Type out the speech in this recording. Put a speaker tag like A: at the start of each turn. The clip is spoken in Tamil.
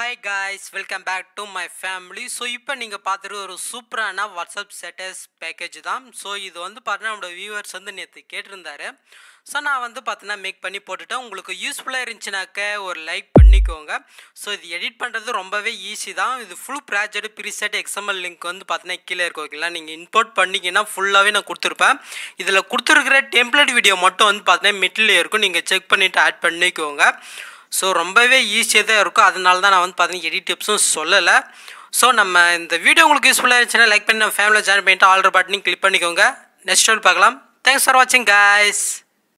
A: hi guys welcome back to my family so இப்போ நீங்கள் பார்த்துட்டு ஒரு சூப்பரான வாட்ஸ்அப் ஸ்டேட்டஸ் பேக்கேஜ் தான் ஸோ இது வந்து பார்த்தீங்கன்னா நம்மளோட வியூவர்ஸ் வந்து நேற்று கேட்டிருந்தாரு ஸோ நான் வந்து பார்த்தீங்கன்னா மேக் பண்ணி போட்டுட்டேன் உங்களுக்கு யூஸ்ஃபுல்லாக இருந்துச்சுனாக்க ஒரு லைக் பண்ணிக்கோங்க ஸோ இது எடிட் பண்ணுறது ரொம்பவே ஈஸி தான் இது full project preset XML link வந்து பார்த்தீங்கன்னா கீழே இருக்கும் ஓகேங்களா நீங்கள் இம்போர்ட் பண்ணிங்கன்னா ஃபுல்லாகவே நான் கொடுத்துருப்பேன் இதில் கொடுத்துருக்கிற டெம்ப்ளேட் வீடியோ மட்டும் வந்து பார்த்தீங்கன்னா மிட்டில் இருக்கும் நீங்கள் செக் பண்ணிவிட்டு ஆட் பண்ணிக்கோங்க ஸோ ரொம்பவே ஈஸியாக தான் இருக்கும் அதனால தான் நான் வந்து பார்த்தீங்கன்னா எடிட் டிப்ஸும் சொல்லலை ஸோ நம்ம இந்த வீடியோ உங்களுக்கு யூஸ்ஃபுல்லாக இருந்துச்சுன்னா லைக் பண்ணி நம்ம ஃபேமிலியில் ஜாயின் பண்ணிட்டு ஆல்ரெடி பட்டனையும் கிளிக் பண்ணிக்கோங்க நெக்ஸ்ட் பார்க்கலாம் தேங்க்ஸ் ஃபார் வாட்சிங் guys